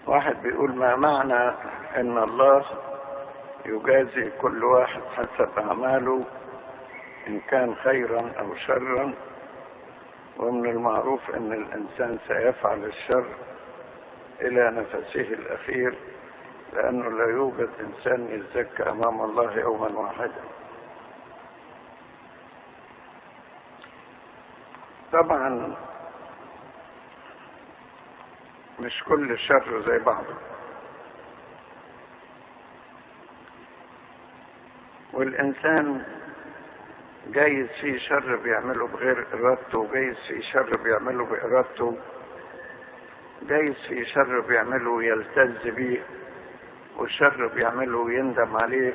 واحد بيقول ما معنى ان الله يجازي كل واحد حسب اعماله ان كان خيرا او شرا ومن المعروف ان الانسان سيفعل الشر الى نفسه الاخير لانه لا يوجد انسان يزكى امام الله يوما واحدا طبعا مش كل شر زي بعضه والإنسان جايز في شر بيعمله بغير إرادته وجايز في شر بيعمله بإرادته جايز في شر بيعمله يلتز بيه وشر بيعمله يندم عليه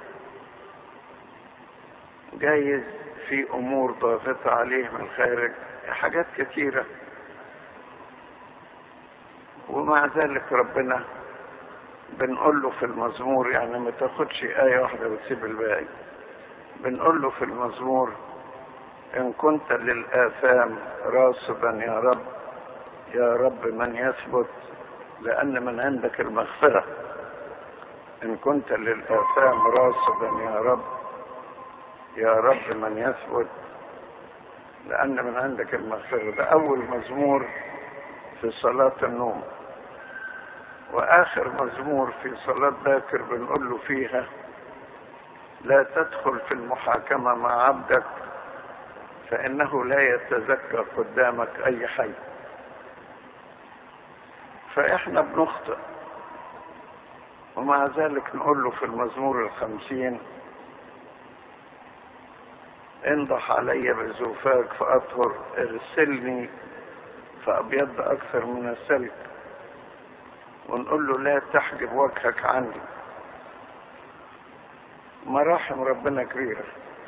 جايز في أمور ضاغطة عليه من الخارج حاجات كثيرة ومع ذلك ربنا بنقول له في المزمور يعني ما تاخدش آية واحدة وتسيب الباقي بنقول له في المزمور إن كنت للآثام راصبا يا رب يا رب من يثبت لأن من عندك المغفرة إن كنت للآثام راصبا يا رب يا رب من يثبت لأن من عندك المغفرة ده أول مزمور في صلاة النوم وآخر مزمور في صلاة باكر بنقول له فيها لا تدخل في المحاكمة مع عبدك فإنه لا يتزكى قدامك أي حي فإحنا بنخطئ ومع ذلك نقول له في المزمور الخمسين انضح علي بزوفاك فأطهر ارسلني فأبيض أكثر من السلك ونقول له لا تحجب وجهك عني مراحم ربنا كبيرة